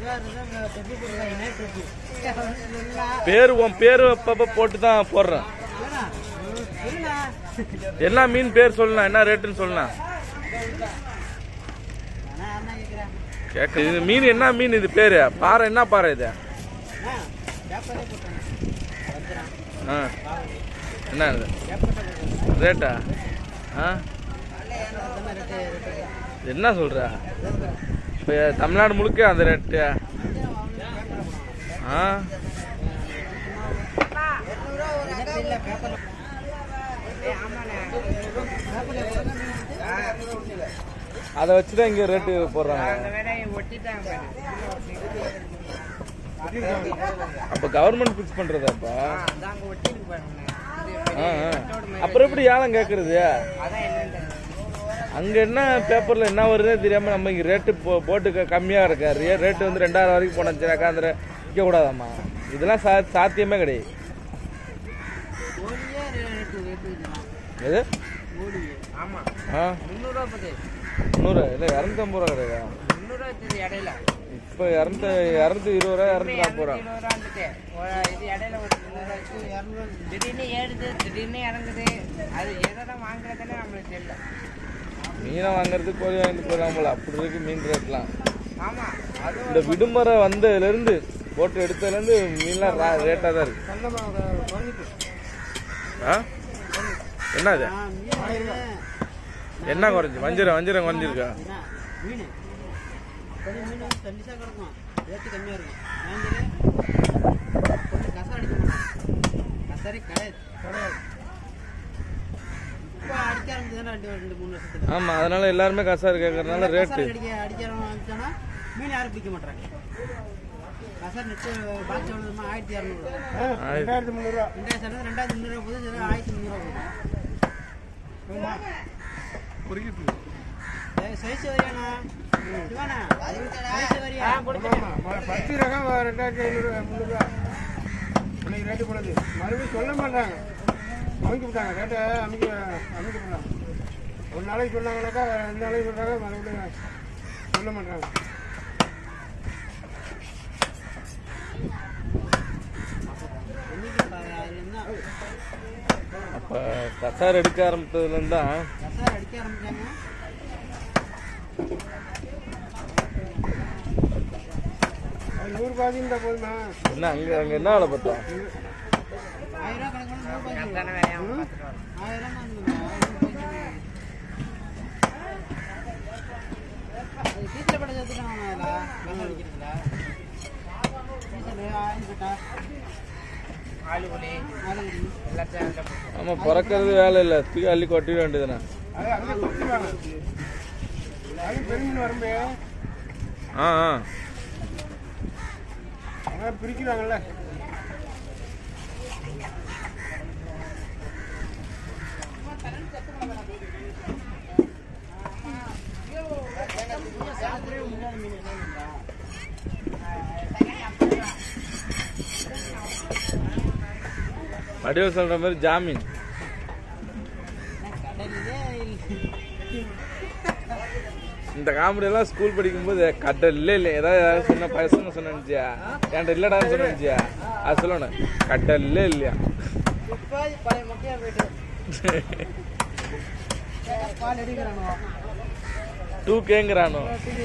பேர் உன் பேர் அப்பப்ப போட்டு தான் போடுறேன் என்ன மீன் பேர் சொல்லலாம் என்ன ரேட்டுன்னு சொல்லலாம் கேட்க இது மீன் என்ன மீன் இது பேரு பாறை என்ன பாறை இது ஆ என்ன இது ரேட்டா ஆ என்ன சொல்ற இப்போ தமிழ்நாடு முழுக்க அந்த ரேட்டு ஆ அதை வச்சு தான் இங்கே ரேட்டு போடுறாங்க அப்போ கவர்மெண்ட் ஃபிக்ஸ் பண்ணுறதாப்பா ஆ ஆ. அப்புறம் எப்படி ஏலம் கேட்குறது அங்கே என்ன பேப்பரில் என்ன வருதுன்னே தெரியாமல் நம்ம இங்கே ரேட்டு போ போட்டு கம்மியாக இருக்கா ரே ரேட்டு வந்து ரெண்டாயிரம் வரைக்கும் போனச்சுனாக்கா அந்த விற்கக்கூடாதாம்மா இதெல்லாம் சா சாத்தியமே கிடையாது எது ஆமா ஆ முந்நூறுவா போகுது முந்நூறு இல்லை இரநூத்தம்பது ரூபா கிடையாதா முந்நூறுவா இருக்குது இடையில இப்போ இரநூத்தி இரநூத்தி இருபது ரூபா இரநூத்தி நாற்பது ரூபா இருபது ரூபா வந்துட்டு ஒரு இது இடையில ஒரு முந்நூறுவா வச்சு இரநூறு திடீர்னு ஏறுது திடீர்னு இறங்குது அது எதை வாங்குறதுன்னு நம்மளுக்கு தெரியல மீனை வாங்குறது கோழி வாங்கிட்டு போயிடலாம் போல அப்படி இருக்கு மீன் ரேட்லாம் ஆமா அது இந்த விடுமுறை வந்ததுலேருந்து போட்டு எடுத்ததுலேருந்து மீன்லாம் ரேட்டாக தான் இருக்கு ஆ என்ன இது என்ன குறைஞ்சி வஞ்சிரம் வஞ்சிரம் குறைஞ்சிருக்கா மீன் கொஞ்சம் மீன் வந்து தண்ணிசா கிடக்கும் ரேட்டு கம்மியாக இருக்கும் வாங்கிட்டு கொஞ்சம் கசா அடிக்க மாட்டோம் கசாரி கிடையாது கிடையாது இப்போ அடிக்க ஆரம்பிச்சதுன்னா ரெண்டு ரெண்டு மூணு வருஷத்துக்கு ஆமாம் அதனால எல்லாருமே கசாரு கேட்கறதுனால ரேட்டு கசாரி அடிக்க அடிக்க ஆரம்பிச்சோன்னா மீன் யாரும் பிடிக்க மாட்டாங்க கசாரி நெட்டு பாக்ஸ் எவ்வளோ ஆயிரத்தி இரநூறு ஆயிரத்தி ரெண்டாயிரத்தி ரெண்டாயிரத்தி முந்நூறுவா போகுது சில ஆயிரத்தி முந்நூறுவா போகுது சைஸ் வரையாண்ணா சிவாண்ணா சைஸ் வரையா பத்து ரகம் ரெண்டாயிரத்தி ஐநூறு முந்நூறுவா இன்னைக்கு ரேட்டு போனது மறுபடியும் சொல்ல மாட்டாங்க அமைக்க விட்டாங்க ரேட்டை அமைக்க அமைக்க போட்டாங்க ஒரு நாளைக்கு சொன்னாங்கனாக்கா ரெண்டு நாளைக்கு சொல்றாங்க மறுபடியும் சொல்ல மாட்டாங்க என்னைக்கு அதுல இருந்தா அப்போ கசார் எடுக்க ஆரம்பித்ததுலேருந்து தான் கசாரி அடிக்க ஆரம்பிச்சாங்க அது நூறு பாதி இருந்தால் போதுமா என்ன அங்கே அங்கே என்ன வேலை பார்த்தோம் ஆயிரம் ரூபா கணக்கு நூறு பாய்ச்சி ஆயிரம் தான் டீச்சர் படம் சேர்த்துட்டாங்க அதில் கசாரி அடிக்கிறதுல டீச்சர் ஆயில் கட்டா ஆளுகுடி ஆளுகுடி எல்லாத்தையும் அதில் போட்டு ஆமாம் பிறக்கிறது வேலை இல்லை தூக்கி அள்ளி கொட்டிட வேண்டியதுண்ணே அது அங்கே கொடுத்துருவாங்க அது பெருமின் வரும்பே ஆ ஆ அவங்க பிரிக்கிறாங்கல்ல வடிவ சொல்கிற மாதிரி ஜாமீன் கடலிலே இந்த காமெடி எல்லாம் ஸ்கூல் படிக்கும்போது கடல்ல இல்லை ஏதாவது ஏதாவது சொன்ன பசங்க சொன்னியா என்கிட்ட இல்லடான்னு சொன்னியா அது சொல்லணும் கடல்ல இல்லையா இப்போ பழைய மொக்கையாக போயிட்டு பால் அடிக்கிறானோ டூ கேங்கிறானோ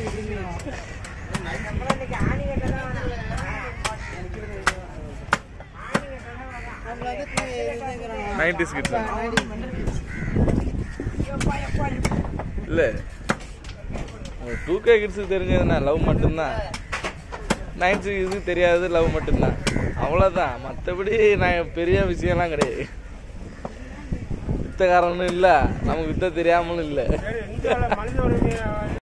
நைன்டிஸ் கிட்ஸ் இல்லை டூ கே கிட்ஸுக்கு தெரிஞ்சதுன்னா லவ் மட்டும்தான் நைன்த் இதுக்கு தெரியாது லவ் மட்டும்தான் அவ்வளோதான் மற்றபடி நான் பெரிய விஷயம்லாம் கிடையாது வித்தக்காரனும் இல்லை நமக்கு வித்த தெரியாமலும் இல்லை இந்தியாவில் மனித உரிமை